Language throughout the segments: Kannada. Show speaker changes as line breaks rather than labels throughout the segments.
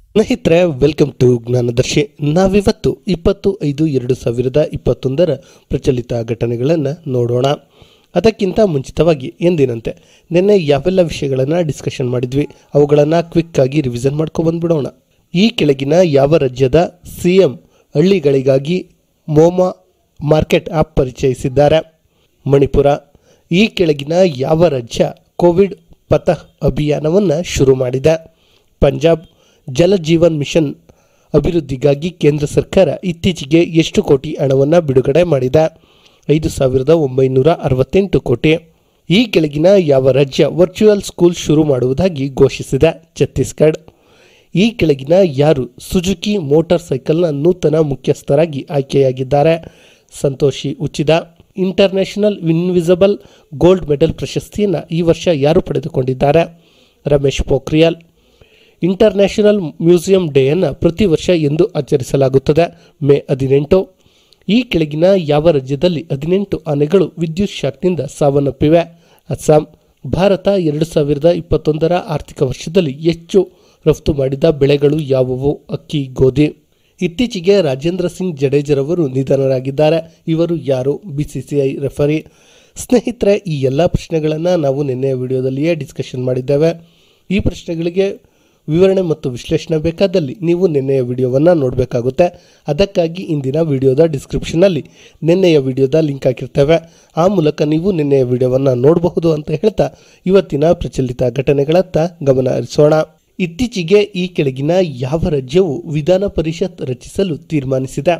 ಸ್ನೇಹಿತರೆ ವೆಲ್ಕಮ್ ಟು ಜ್ಞಾನದರ್ಶಿ ನಾವಿವತ್ತು ಇಪ್ಪತ್ತು ಐದು ಎರಡು ಸಾವಿರದ ಇಪ್ಪತ್ತೊಂದರ ಪ್ರಚಲಿತ ಘಟನೆಗಳನ್ನು ನೋಡೋಣ ಅದಕ್ಕಿಂತ ಮುಂಚಿತವಾಗಿ ಎಂದಿನಂತೆ ನಿನ್ನೆ ಯಾವೆಲ್ಲ ವಿಷಯಗಳನ್ನು ಡಿಸ್ಕಷನ್ ಮಾಡಿದ್ವಿ ಅವುಗಳನ್ನು ಕ್ವಿಕ್ಕಾಗಿ ರಿವಿಷನ್ ಮಾಡ್ಕೊಬಂದ್ಬಿಡೋಣ ಈ ಕೆಳಗಿನ ಯಾವ ರಾಜ್ಯದ ಸಿ ಎಂ ಹಳ್ಳಿಗಳಿಗಾಗಿ ಮೋಮಾ ಮಾರ್ಕೆಟ್ ಆ್ಯಪ್ ಪರಿಚಯಿಸಿದ್ದಾರೆ ಮಣಿಪುರ ಈ ಕೆಳಗಿನ ಯಾವ ರಾಜ್ಯ ಕೋವಿಡ್ ಪತಃ ಅಭಿಯಾನವನ್ನು ಶುರು ಮಾಡಿದೆ ಪಂಜಾಬ್ ಜಲ ಜೀವನ್ ಮಿಷನ್ ಅಭಿವೃದ್ಧಿಗಾಗಿ ಕೇಂದ್ರ ಸರ್ಕಾರ ಇತ್ತೀಚೆಗೆ ಎಷ್ಟು ಕೋಟಿ ಹಣವನ್ನು ಬಿಡುಗಡೆ ಮಾಡಿದೆ ಐದು ಸಾವಿರದ ಒಂಬೈನೂರ ಅರವತ್ತೆಂಟು ಕೋಟಿ ಈ ಕೆಳಗಿನ ಯಾವ ರಾಜ್ಯ ವರ್ಚುವಲ್ ಸ್ಕೂಲ್ ಶುರು ಮಾಡುವುದಾಗಿ ಘೋಷಿಸಿದೆ ಛತ್ತೀಸ್ಗಢ ಈ ಕೆಳಗಿನ ಯಾರು ಸುಜುಕಿ ಮೋಟಾರ್ ಸೈಕಲ್ನ ನೂತನ ಮುಖ್ಯಸ್ಥರಾಗಿ ಆಯ್ಕೆಯಾಗಿದ್ದಾರೆ ಸಂತೋಷಿ ಉಚಿದ ಇಂಟರ್ನ್ಯಾಷನಲ್ ಇನ್ವಿಸಿಬಲ್ ಗೋಲ್ಡ್ ಮೆಡಲ್ ಪ್ರಶಸ್ತಿಯನ್ನು ಈ ವರ್ಷ ಯಾರು ಪಡೆದುಕೊಂಡಿದ್ದಾರೆ ರಮೇಶ್ ಪೋಖ್ರಿಯಾಲ್ ಇಂಟರ್ನ್ಯಾಷನಲ್ ಮ್ಯೂಸಿಯಂ ಡೇಯನ್ನು ಪ್ರತಿ ವರ್ಷ ಎಂದು ಆಚರಿಸಲಾಗುತ್ತದೆ ಮೇ ಹದಿನೆಂಟು ಈ ಕೆಳಗಿನ ಯಾವ ರಾಜ್ಯದಲ್ಲಿ ಹದಿನೆಂಟು ಆನೆಗಳು ವಿದ್ಯುತ್ ಶಾಕ್ನಿಂದ ಸಾವನ್ನಪ್ಪಿವೆ ಅಸ್ಸಾಂ ಭಾರತ ಎರಡು ಸಾವಿರದ ಇಪ್ಪತ್ತೊಂದರ ಆರ್ಥಿಕ ವರ್ಷದಲ್ಲಿ ಹೆಚ್ಚು ರಫ್ತು ಮಾಡಿದ ಬೆಳೆಗಳು ಯಾವುವು ಅಕ್ಕಿ ಗೋಧಿ ಇತ್ತೀಚೆಗೆ ರಾಜೇಂದ್ರ ಸಿಂಗ್ ಜಡೇಜರವರು ನಿಧನರಾಗಿದ್ದಾರೆ ಇವರು ಯಾರು ಬಿಸಿಸಿಐ ರೆಫರಿ ಸ್ನೇಹಿತರೆ ಈ ಎಲ್ಲ ಪ್ರಶ್ನೆಗಳನ್ನು ನಾವು ನಿನ್ನೆಯ ವಿಡಿಯೋದಲ್ಲಿಯೇ ಡಿಸ್ಕಷನ್ ಮಾಡಿದ್ದೇವೆ ಈ ಪ್ರಶ್ನೆಗಳಿಗೆ ವಿವರಣೆ ಮತ್ತು ವಿಶ್ಲೇಷಣೆ ಬೇಕಾದಲ್ಲಿ ನೀವು ನಿನ್ನೆಯ ವಿಡಿಯೋವನ್ನು ನೋಡಬೇಕಾಗುತ್ತೆ ಅದಕ್ಕಾಗಿ ಇಂದಿನ ವಿಡಿಯೋದ ಡಿಸ್ಕ್ರಿಪ್ಷನಲ್ಲಿ ನಿನ್ನೆಯ ವಿಡಿಯೋದ ಲಿಂಕ್ ಹಾಕಿರ್ತೇವೆ ಆ ಮೂಲಕ ನೀವು ನಿನ್ನೆಯ ವಿಡಿಯೋವನ್ನು ನೋಡಬಹುದು ಅಂತ ಹೇಳ್ತಾ ಇವತ್ತಿನ ಪ್ರಚಲಿತ ಘಟನೆಗಳತ್ತ ಗಮನ ಹರಿಸೋಣ ಇತ್ತೀಚೆಗೆ ಈ ಕೆಳಗಿನ ಯಾವ ರಾಜ್ಯವು ವಿಧಾನ ಪರಿಷತ್ ರಚಿಸಲು ತೀರ್ಮಾನಿಸಿದೆ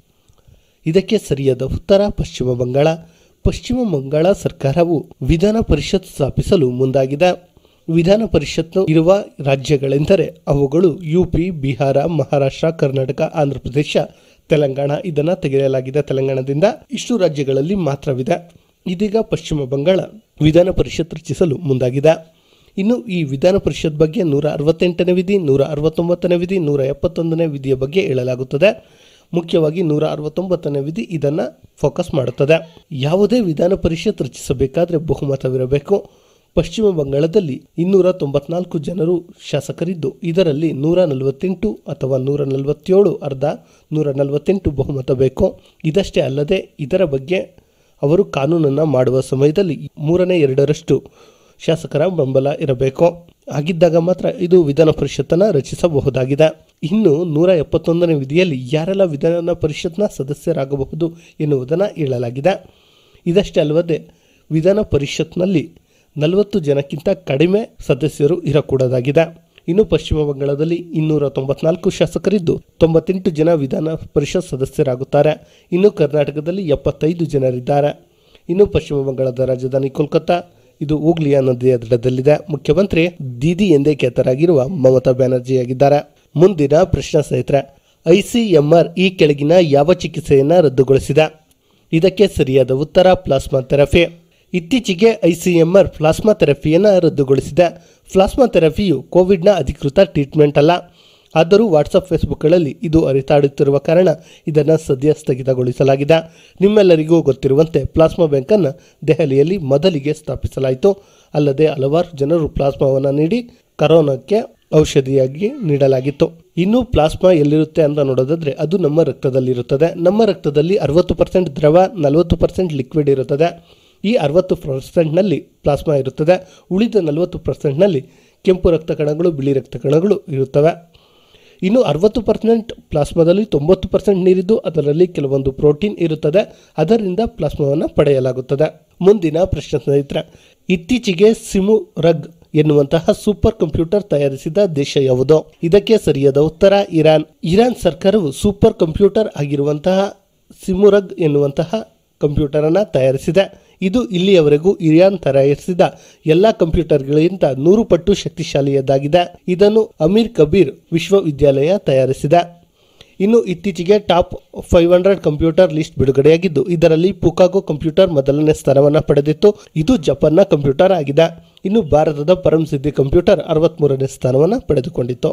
ಇದಕ್ಕೆ ಸರಿಯಾದ ಉತ್ತರ ಪಶ್ಚಿಮ ಬಂಗಾಳ ಪಶ್ಚಿಮ ಬಂಗಾಳ ಸರ್ಕಾರವು ವಿಧಾನ ಪರಿಷತ್ ಸ್ಥಾಪಿಸಲು ಮುಂದಾಗಿದೆ ವಿಧಾನ ಪರಿಷತ್ ಇರುವ ರಾಜ್ಯಗಳೆಂದರೆ ಅವುಗಳು ಯುಪಿ ಬಿಹಾರ ಮಹಾರಾಷ್ಟ್ರ ಕರ್ನಾಟಕ ಆಂಧ್ರ ಪ್ರದೇಶ ತೆಲಂಗಾಣ ಇದನ್ನು ತೆಗೆಯಲಾಗಿದೆ ತೆಲಂಗಾಣದಿಂದ ಇಷ್ಟು ರಾಜ್ಯಗಳಲ್ಲಿ ಮಾತ್ರವಿದೆ ಇದೀಗ ಪಶ್ಚಿಮ ಬಂಗಾಳ ವಿಧಾನ ಪರಿಷತ್ ರಚಿಸಲು ಮುಂದಾಗಿದೆ ಇನ್ನು ಈ ವಿಧಾನ ಪರಿಷತ್ ಬಗ್ಗೆ ನೂರ ಅರವತ್ತೆಂಟನೇ ವಿಧಿ ನೂರ ಅರವತ್ತೊಂಬತ್ತನೇ ವಿಧಿ ನೂರ ಎಪ್ಪತ್ತೊಂದನೇ ವಿಧಿಯ ಬಗ್ಗೆ ಹೇಳಲಾಗುತ್ತದೆ ಮುಖ್ಯವಾಗಿ ನೂರ ಅರವತ್ತೊಂಬತ್ತನೇ ವಿಧಿ ಇದನ್ನು ಫೋಕಸ್ ಮಾಡುತ್ತದೆ ಯಾವುದೇ ವಿಧಾನ ಪರಿಷತ್ ರಚಿಸಬೇಕಾದರೆ ಬಹುಮತವಿರಬೇಕು ಪಶ್ಚಿಮ ಬಂಗಾಳದಲ್ಲಿ ಇನ್ನೂರ ತೊಂಬತ್ನಾಲ್ಕು ಜನರು ಶಾಸಕರಿದ್ದು ಇದರಲ್ಲಿ ನೂರ ನಲವತ್ತೆಂಟು ಅಥವಾ ನೂರ ನಲವತ್ತೇಳು ಅರ್ಧ ನೂರ ನಲವತ್ತೆಂಟು ಬಹುಮತ ಬೇಕು ಇದಷ್ಟೇ ಅಲ್ಲದೆ ಇದರ ಬಗ್ಗೆ ಅವರು ಕಾನೂನನ್ನು ಮಾಡುವ ಸಮಯದಲ್ಲಿ ಮೂರನೇ ಎರಡರಷ್ಟು ಶಾಸಕರ ಬೆಂಬಲ ಇರಬೇಕು ಹಾಗಿದ್ದಾಗ ಮಾತ್ರ ಇದು ವಿಧಾನ ಪರಿಷತ್ತನ್ನು ರಚಿಸಬಹುದಾಗಿದೆ ಇನ್ನು ನೂರ ಎಪ್ಪತ್ತೊಂದನೇ ವಿಧಿಯಲ್ಲಿ ಯಾರೆಲ್ಲ ವಿಧಾನ ಪರಿಷತ್ನ ಸದಸ್ಯರಾಗಬಹುದು ಎನ್ನುವುದನ್ನು ಹೇಳಲಾಗಿದೆ ಇದಷ್ಟೇ ಅಲ್ಲದೆ ವಿಧಾನ ಪರಿಷತ್ನಲ್ಲಿ ನಲವತ್ತು ಜನಕ್ಕಿಂತ ಕಡಿಮೆ ಸದಸ್ಯರು ಇರಕೂಡದಾಗಿದೆ ಇನ್ನು ಪಶ್ಚಿಮ ಬಂಗಾಳದಲ್ಲಿ ಇನ್ನೂರ ತೊಂಬತ್ನಾಲ್ಕು ಶಾಸಕರಿದ್ದು ತೊಂಬತ್ತೆಂಟು ಜನ ವಿಧಾನ ಪರಿಷತ್ ಸದಸ್ಯರಾಗುತ್ತಾರೆ ಇನ್ನು ಕರ್ನಾಟಕದಲ್ಲಿ ಎಪ್ಪತ್ತೈದು ಜನರಿದ್ದಾರೆ ಇನ್ನು ಪಶ್ಚಿಮ ಬಂಗಾಳದ ರಾಜಧಾನಿ ಕೋಲ್ಕತ್ತಾ ಇದು ಹೂಗ್ಲಿಯ ನದಿಯ ದಡದಲ್ಲಿದೆ ಮುಖ್ಯಮಂತ್ರಿ ದೀದಿ ಎಂದೇ ಖ್ಯಾತರಾಗಿರುವ ಮಮತಾ ಬ್ಯಾನರ್ಜಿಯಾಗಿದ್ದಾರೆ ಮುಂದಿನ ಪ್ರಶ್ನೆ ಸ್ನೇಹಿತರೆ ಐಸಿಎಂಆರ್ ಈ ಕೆಳಗಿನ ಯಾವ ಚಿಕಿತ್ಸೆಯನ್ನು ರದ್ದುಗೊಳಿಸಿದೆ ಇದಕ್ಕೆ ಸರಿಯಾದ ಉತ್ತರ ಪ್ಲಾಸ್ಮಾ ಥೆರಪಿ ಇತ್ತೀಚೆಗೆ ಐಸಿಎಂಆರ್ ಪ್ಲಾಸ್ಮಾ ಥೆರಪಿಯನ್ನು ರದ್ದುಗೊಳಿಸಿದೆ ಪ್ಲಾಸ್ಮಾ ಥೆರಪಿಯು ಕೋವಿಡ್ನ ಅಧಿಕೃತ ಟ್ರೀಟ್ಮೆಂಟ್ ಅಲ್ಲ ಆದರೂ ವಾಟ್ಸಪ್ ಫೇಸ್ಬುಕ್ಗಳಲ್ಲಿ ಇದು ಅರಿತಾಡುತ್ತಿರುವ ಕಾರಣ ಇದನ್ನು ಸದ್ಯ ಸ್ಥಗಿತಗೊಳಿಸಲಾಗಿದೆ ನಿಮ್ಮೆಲ್ಲರಿಗೂ ಗೊತ್ತಿರುವಂತೆ ಪ್ಲಾಸ್ಮಾ ಬ್ಯಾಂಕನ್ನು ದೆಹಲಿಯಲ್ಲಿ ಮೊದಲಿಗೆ ಸ್ಥಾಪಿಸಲಾಯಿತು ಅಲ್ಲದೆ ಹಲವಾರು ಜನರು ಪ್ಲಾಸ್ಮಾವನ್ನು ನೀಡಿ ಕರೋನಾಕ್ಕೆ ಔಷಧಿಯಾಗಿ ನೀಡಲಾಗಿತ್ತು ಇನ್ನು ಪ್ಲಾಸ್ಮಾ ಎಲ್ಲಿರುತ್ತೆ ಅಂತ ನೋಡೋದಾದ್ರೆ ಅದು ನಮ್ಮ ರಕ್ತದಲ್ಲಿರುತ್ತದೆ ನಮ್ಮ ರಕ್ತದಲ್ಲಿ ಅರವತ್ತು ಪರ್ಸೆಂಟ್ ದ್ರವ ನಲವತ್ತು ಪರ್ಸೆಂಟ್ ಲಿಕ್ವಿಡ್ ಇರುತ್ತದೆ ಈ ಅರವತ್ತು ಪರ್ಸೆಂಟ್ನಲ್ಲಿ ಪ್ಲಾಸ್ಮಾ ಇರುತ್ತದೆ ಉಳಿದ ನಲವತ್ತು ಪರ್ಸೆಂಟ್ನಲ್ಲಿ ಕೆಂಪು ರಕ್ತ ಕಣಗಳು ಬಿಳಿ ರಕ್ತ ಕಣಗಳು ಇರುತ್ತವೆ ಇನ್ನು ಅರವತ್ತು ಪರ್ಸೆಂಟ್ ಪ್ಲಾಸ್ಮಾದಲ್ಲಿ ತೊಂಬತ್ತು ಪರ್ಸೆಂಟ್ ನೀರಿದ್ದು ಅದರಲ್ಲಿ ಕೆಲವೊಂದು ಪ್ರೋಟೀನ್ ಇರುತ್ತದೆ ಅದರಿಂದ ಪ್ಲಾಸ್ಮಾವನ್ನು ಪಡೆಯಲಾಗುತ್ತದೆ ಮುಂದಿನ ಪ್ರಶ್ನೆ ಸ್ನೇಹಿತರೆ ಇತ್ತೀಚೆಗೆ ಸಿಮು ರಗ್ ಎನ್ನುವಂತಹ ಸೂಪರ್ ಕಂಪ್ಯೂಟರ್ ತಯಾರಿಸಿದ ದೇಶ ಯಾವುದು ಇದಕ್ಕೆ ಸರಿಯಾದ ಉತ್ತರ ಇರಾನ್ ಇರಾನ್ ಸರ್ಕಾರವು ಸೂಪರ್ ಕಂಪ್ಯೂಟರ್ ಆಗಿರುವಂತಹ ಸಿಮುರಗ್ ಎನ್ನುವಂತಹ ಕಂಪ್ಯೂಟರನ್ನು ತಯಾರಿಸಿದೆ ಇದು ಇಲ್ಲಿಯವರೆಗೂ ಇರಾನ್ ತಯಾರಿಸಿದ ಎಲ್ಲ ಕಂಪ್ಯೂಟರ್ಗಳಿಗಿಂತ ನೂರು ಪಟ್ಟು ಶಕ್ತಿಶಾಲಿಯದ್ದಾಗಿದೆ ಇದನ್ನು ಅಮೀರ್ ಕಬೀರ್ ವಿಶ್ವವಿದ್ಯಾಲಯ ತಯಾರಿಸಿದೆ ಇನ್ನು ಇತ್ತೀಚೆಗೆ top five hundred computer list ಬಿಡುಗಡೆಯಾಗಿದ್ದು ಇದರಲ್ಲಿ ಪುಕಾಗೋ ಕಂಪ್ಯೂಟರ್ ಮೊದಲನೇ ಸ್ಥಾನವನ್ನು ಪಡೆದಿತ್ತು ಇದು ಜಪಾನ್ನ ಕಂಪ್ಯೂಟರ್ ಆಗಿದೆ ಇನ್ನು ಭಾರತದ ಪರಂ ಸಿದ್ಧಿ ಕಂಪ್ಯೂಟರ್ ಅರವತ್ತ್ಮೂರನೇ ಸ್ಥಾನವನ್ನು ಪಡೆದುಕೊಂಡಿತ್ತು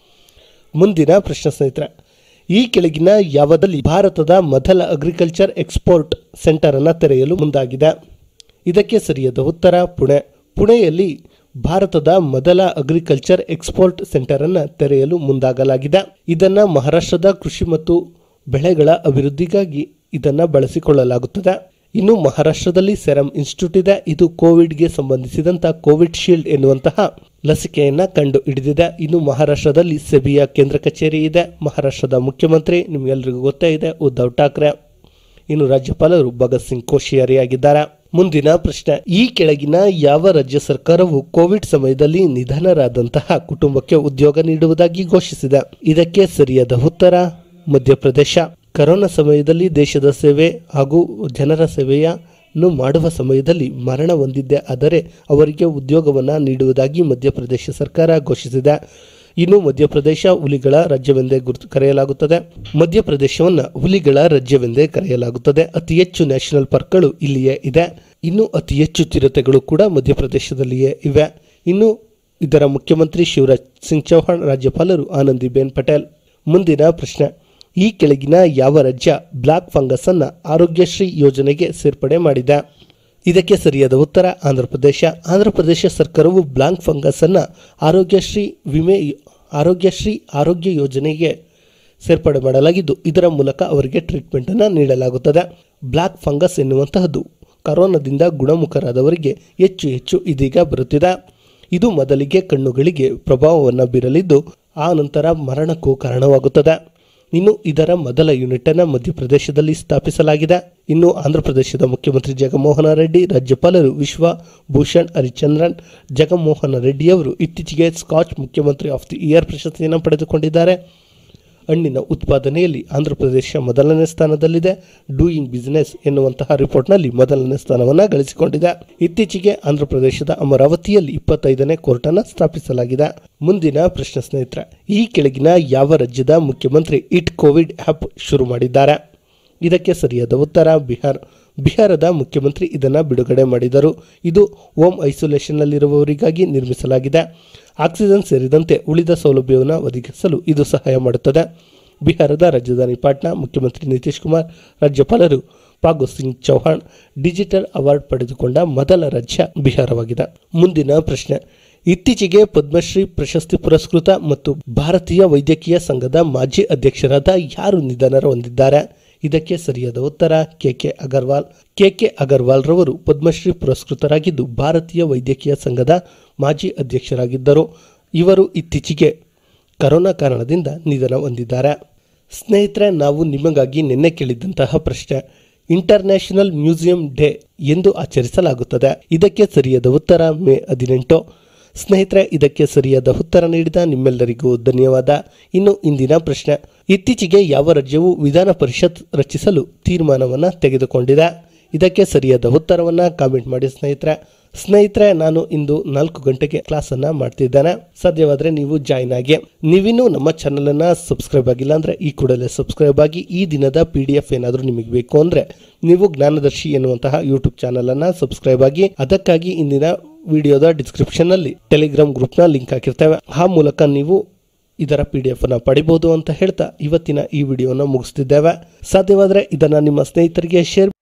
ಮುಂದಿನ ಪ್ರಶ್ನೆ ಸ್ನೇಹಿತರೆ ಈ ಕೆಳಗಿನ ಯಾವದಲ್ಲಿ ಭಾರತದ ಮೊದಲ ಅಗ್ರಿಕಲ್ಚರ್ ಎಕ್ಸ್ಪೋರ್ಟ್ ಸೆಂಟರನ್ನು ತೆರೆಯಲು ಮುಂದಾಗಿದೆ ಇದಕ್ಕೆ ಸರಿಯಾದ ಉತ್ತರ ಪುಣೆ ಪುಣೆಯಲ್ಲಿ ಭಾರತದ ಮೊದಲ ಅಗ್ರಿಕಲ್ಚರ್ ಎಕ್ಸ್ಪೋರ್ಟ್ ಸೆಂಟರ್ ಅನ್ನು ತೆರೆಯಲು ಮುಂದಾಗಲಾಗಿದೆ ಇದನ್ನ ಮಹಾರಾಷ್ಟ್ರದ ಕೃಷಿ ಮತ್ತು ಬೆಳೆಗಳ ಅಭಿವೃದ್ಧಿಗಾಗಿ ಇದನ್ನ ಬಳಸಿಕೊಳ್ಳಲಾಗುತ್ತದೆ ಇನ್ನು ಮಹಾರಾಷ್ಟ್ರದಲ್ಲಿ ಸೆರಮ್ ಇನ್ಸ್ಟಿಟ್ಯೂಟ್ ಇದೆ ಇದು ಕೋವಿಡ್ಗೆ ಸಂಬಂಧಿಸಿದಂತ ಕೋವಿಡ್ ಶೀಲ್ಡ್ ಎನ್ನುವಂತಹ ಲಸಿಕೆಯನ್ನ ಕಂಡು ಹಿಡಿದಿದೆ ಇನ್ನು ಮಹಾರಾಷ್ಟ್ರದಲ್ಲಿ ಸೆಬಿಯ ಕೇಂದ್ರ ಕಚೇರಿ ಇದೆ ಮಹಾರಾಷ್ಟ್ರದ ಮುಖ್ಯಮಂತ್ರಿ ನಿಮಗೆಲ್ಲರಿಗೂ ಗೊತ್ತೇ ಇದೆ ಉದ್ಧವ್ ಠಾಕ್ರೆ ಇನ್ನು ರಾಜ್ಯಪಾಲರು ಭಗತ್ ಸಿಂಗ್ ಕೋಶಿಯಾರಿ ಆಗಿದ್ದಾರೆ ಮುಂದಿನ ಪ್ರಶ್ನೆ ಈ ಕೆಳಗಿನ ಯಾವ ರಾಜ್ಯ ಸರ್ಕಾರವು ಕೋವಿಡ್ ಸಮಯದಲ್ಲಿ ನಿಧನರಾದಂತಹ ಕುಟುಂಬಕ್ಕೆ ಉದ್ಯೋಗ ನೀಡುವುದಾಗಿ ಘೋಷಿಸಿದೆ ಇದಕ್ಕೆ ಸರಿಯಾದ ಉತ್ತರ ಮಧ್ಯಪ್ರದೇಶ ಕರೋನಾ ಸಮಯದಲ್ಲಿ ದೇಶದ ಸೇವೆ ಹಾಗೂ ಜನರ ಸೇವೆಯನ್ನು ಮಾಡುವ ಸಮಯದಲ್ಲಿ ಮರಣ ಹೊಂದಿದ್ದೆ ಆದರೆ ಅವರಿಗೆ ಉದ್ಯೋಗವನ್ನು ನೀಡುವುದಾಗಿ ಮಧ್ಯಪ್ರದೇಶ ಸರ್ಕಾರ ಘೋಷಿಸಿದೆ ಇನ್ನು ಮಧ್ಯಪ್ರದೇಶ ಹುಲಿಗಳ ರಾಜ್ಯವೆಂದೇ ಗುರುತು ಕರೆಯಲಾಗುತ್ತದೆ ಮಧ್ಯಪ್ರದೇಶವನ್ನು ಹುಲಿಗಳ ರಾಜ್ಯವೆಂದೇ ಕರೆಯಲಾಗುತ್ತದೆ ಅತಿ ಹೆಚ್ಚು ನ್ಯಾಷನಲ್ ಪಾರ್ಕ್ಗಳು ಇಲ್ಲಿಯೇ ಇದೆ ಇನ್ನು ಅತಿ ಹೆಚ್ಚು ಚಿರತೆಗಳು ಕೂಡ ಮಧ್ಯಪ್ರದೇಶದಲ್ಲಿಯೇ ಇವೆ ಇನ್ನು ಇದರ ಮುಖ್ಯಮಂತ್ರಿ ಶಿವರಾಜ್ ಸಿಂಗ್ ಚೌಹಾಣ್ ರಾಜ್ಯಪಾಲರು ಆನಂದಿಬೆನ್ ಪಟೇಲ್ ಮುಂದಿನ ಪ್ರಶ್ನೆ ಈ ಕೆಳಗಿನ ಯಾವ ರಾಜ್ಯ ಬ್ಲಾಕ್ ಫಂಗಸ್ ಅನ್ನ ಆರೋಗ್ಯಶ್ರೀ ಯೋಜನೆಗೆ ಸೇರ್ಪಡೆ ಮಾಡಿದೆ ಇದಕ್ಕೆ ಸರಿಯಾದ ಉತ್ತರ ಆಂಧ್ರಪ್ರದೇಶ ಆಂಧ್ರಪ್ರದೇಶ ಸರ್ಕಾರವು ಬ್ಲಾಕ್ ಫಂಗಸ್ ಅನ್ನ ಆರೋಗ್ಯಶ್ರೀ ವಿಮೆ ಆರೋಗ್ಯಶ್ರೀ ಆರೋಗ್ಯ ಯೋಜನೆಗೆ ಸೇರ್ಪಡೆ ಮಾಡಲಾಗಿದ್ದು ಇದರ ಮೂಲಕ ಅವರಿಗೆ ಟ್ರೀಟ್ಮೆಂಟ್ ಅನ್ನು ನೀಡಲಾಗುತ್ತದೆ ಬ್ಲಾಕ್ ಫಂಗಸ್ ಎನ್ನುವಂತಹದ್ದು ಕರೋನಾದಿಂದ ಗುಣಮುಖರಾದವರಿಗೆ ಹೆಚ್ಚು ಹೆಚ್ಚು ಇದೀಗ ಬರುತ್ತಿದೆ ಇದು ಮೊದಲಿಗೆ ಕಣ್ಣುಗಳಿಗೆ ಪ್ರಭಾವವನ್ನು ಬೀರಲಿದ್ದು ಆ ನಂತರ ಮರಣಕ್ಕೂ ಕಾರಣವಾಗುತ್ತದೆ ಇನ್ನು ಇದರ ಮೊದಲ ಯೂನಿಟ್ ಅನ್ನು ಮಧ್ಯಪ್ರದೇಶದಲ್ಲಿ ಸ್ಥಾಪಿಸಲಾಗಿದೆ ಇನ್ನು ಆಂಧ್ರಪ್ರದೇಶದ ಮುಖ್ಯಮಂತ್ರಿ ಜಗನ್ಮೋಹನ ರೆಡ್ಡಿ ರಾಜ್ಯಪಾಲರು ವಿಶ್ವ ಭೂಷಣ್ ಹರಿಚಂದ್ರನ್ ಜಗನ್ಮೋಹನ ರೆಡ್ಡಿಯವರು ಇತ್ತೀಚೆಗೆ ಸ್ಕಾಚ್ ಮುಖ್ಯಮಂತ್ರಿ ಆಫ್ ದಿ ಇಯರ್ ಪ್ರಶಸ್ತಿಯನ್ನು ಪಡೆದುಕೊಂಡಿದ್ದಾರೆ ಹಣ್ಣಿನ ಉತ್ಪಾದನೆಯಲ್ಲಿ ಆಂಧ್ರಪ್ರದೇಶ ಮೊದಲನೇ ಸ್ಥಾನದಲ್ಲಿದೆ ಡೂಯಿಂಗ್ ಬಿಸಿನೆಸ್ ಎನ್ನುವಂತಹ ರಿಪೋರ್ಟ್ನಲ್ಲಿ ಮೊದಲನೇ ಸ್ಥಾನವನ್ನು ಗಳಿಸಿಕೊಂಡಿದೆ ಇತ್ತೀಚೆಗೆ ಆಂಧ್ರಪ್ರದೇಶದ ಅಮರಾವತಿಯಲ್ಲಿ ಇಪ್ಪತ್ತೈದನೇ ಕೋರ್ಟನ್ನು ಸ್ಥಾಪಿಸಲಾಗಿದೆ ಮುಂದಿನ ಪ್ರಶ್ನೆ ಸ್ನೇಹಿತರೆ ಈ ಕೆಳಗಿನ ಯಾವ ರಾಜ್ಯದ ಮುಖ್ಯಮಂತ್ರಿ ಇಟ್ ಕೋವಿಡ್ ಆ್ಯಪ್ ಶುರು ಮಾಡಿದ್ದಾರೆ ಇದಕ್ಕೆ ಸರಿಯಾದ ಉತ್ತರ ಬಿಹಾರ್ ಬಿಹಾರದ ಮುಖ್ಯಮಂತ್ರಿ ಇದನ್ನು ಬಿಡುಗಡೆ ಮಾಡಿದರು ಇದು ಹೋಮ್ ಐಸೋಲೇಷನ್ನಲ್ಲಿರುವವರಿಗಾಗಿ ನಿರ್ಮಿಸಲಾಗಿದೆ ಆಕ್ಸಿಜನ್ ಸೇರಿದಂತೆ ಉಳಿದ ಸೌಲಭ್ಯವನ್ನು ಒದಗಿಸಲು ಇದು ಸಹಾಯ ಮಾಡುತ್ತದೆ ಬಿಹಾರದ ರಾಜಧಾನಿ ಪಾಟ್ನಾ ಮುಖ್ಯಮಂತ್ರಿ ನಿತೀಶ್ ಕುಮಾರ್ ರಾಜ್ಯಪಾಲರು ಪಾಗು ಸಿಂಗ್ ಚೌಹಾಣ್ ಡಿಜಿಟಲ್ ಅವಾರ್ಡ್ ಪಡೆದುಕೊಂಡ ಮೊದಲ ರಾಜ್ಯ ಬಿಹಾರವಾಗಿದೆ ಮುಂದಿನ ಪ್ರಶ್ನೆ ಇತ್ತೀಚೆಗೆ ಪದ್ಮಶ್ರೀ ಪ್ರಶಸ್ತಿ ಪುರಸ್ಕೃತ ಮತ್ತು ಭಾರತೀಯ ವೈದ್ಯಕೀಯ ಸಂಘದ ಮಾಜಿ ಅಧ್ಯಕ್ಷರಾದ ಯಾರು ನಿಧನ ಹೊಂದಿದ್ದಾರೆ ಇದಕ್ಕೆ ಸರಿಯಾದ ಉತ್ತರ K K Agarwal K K Agarwal ರವರು ಪದ್ಮಶ್ರೀ ಪುರಸ್ಕೃತರಾಗಿದ್ದು ಭಾರತೀಯ ವೈದ್ಯಕೀಯ ಸಂಘದ ಮಾಜಿ ಅಧ್ಯಕ್ಷರಾಗಿದ್ದರು ಇವರು ಇತ್ತೀಚೆಗೆ ಕರೋನಾ ಕಾರಣದಿಂದ ನಿಧನ ಹೊಂದಿದ್ದಾರೆ ಸ್ನೇಹಿತರೆ ನಾವು ನಿಮಗಾಗಿ ನಿನ್ನೆ ಕೇಳಿದ್ದಂತಹ ಪ್ರಶ್ನೆ ಇಂಟರ್ನ್ಯಾಷನಲ್ ಮ್ಯೂಸಿಯಂ ಡೇ ಎಂದು ಆಚರಿಸಲಾಗುತ್ತದೆ ಇದಕ್ಕೆ ಸರಿಯಾದ ಉತ್ತರ ಮೇ ಹದಿನೆಂಟು ಸ್ನೇಹಿತರೆ ಇದಕ್ಕೆ ಸರಿಯಾದ ಉತ್ತರ ನೀಡಿದ ನಿಮ್ಮೆಲ್ಲರಿಗೂ ಧನ್ಯವಾದ ಇನ್ನು ಇಂದಿನ ಪ್ರಶ್ನೆ ಇತ್ತೀಚೆಗೆ ಯಾವ ರಾಜ್ಯವು ವಿಧಾನ ಪರಿಷತ್ ರಚಿಸಲು ತೀರ್ಮಾನವನ್ನು ತೆಗೆದುಕೊಂಡಿದೆ ಇದಕ್ಕೆ ಸರಿಯಾದ ಉತ್ತರವನ್ನು ಕಾಮೆಂಟ್ ಮಾಡಿ ಸ್ನೇಹಿತರೆ ಸ್ನೇಹಿತರೆ ನಾನು ಇಂದು ನಾಲ್ಕು ಗಂಟೆಗೆ ಕ್ಲಾಸನ್ನು ಮಾಡ್ತಿದ್ದೇನೆ ಸಾಧ್ಯವಾದರೆ ನೀವು ಜಾಯ್ನ್ ಆಗಿ ನೀವಿನ್ನೂ ನಮ್ಮ ಚಾನಲನ್ನು ಸಬ್ಸ್ಕ್ರೈಬ್ ಆಗಿಲ್ಲ ಅಂದರೆ ಈ ಕೂಡಲೇ ಸಬ್ಸ್ಕ್ರೈಬ್ ಆಗಿ ಈ ದಿನದ ಪಿ ಡಿ ಎಫ್ ಏನಾದರೂ ನಿಮಗೆ ಬೇಕು ಅಂದರೆ ನೀವು ಜ್ಞಾನದರ್ಶಿ ಎನ್ನುವಂತಹ ಯೂಟ್ಯೂಬ್ ಚಾನಲನ್ನು ಸಬ್ಸ್ಕ್ರೈಬ್ ಆಗಿ ಅದಕ್ಕಾಗಿ ಇಂದಿನ ವಿಡಿಯೋದ ಡಿಸ್ಕ್ರಿಪ್ಷನ್ನಲ್ಲಿ ಟೆಲಿಗ್ರಾಮ್ ಗ್ರೂಪ್ನ ಲಿಂಕ್ ಹಾಕಿರ್ತೇವೆ ಆ ಮೂಲಕ ನೀವು ಇದರ ಪಿ ಡಿ ಎಫ್ ಅನ್ನು ಪಡಿಬೋದು ಅಂತ ಹೇಳ್ತಾ ಇವತ್ತಿನ ಈ ವಿಡಿಯೋನ ಮುಗಿಸ್ತಿದ್ದೇವೆ ಸಾಧ್ಯವಾದರೆ ಇದನ್ನು ನಿಮ್ಮ ಸ್ನೇಹಿತರಿಗೆ ಶೇರ್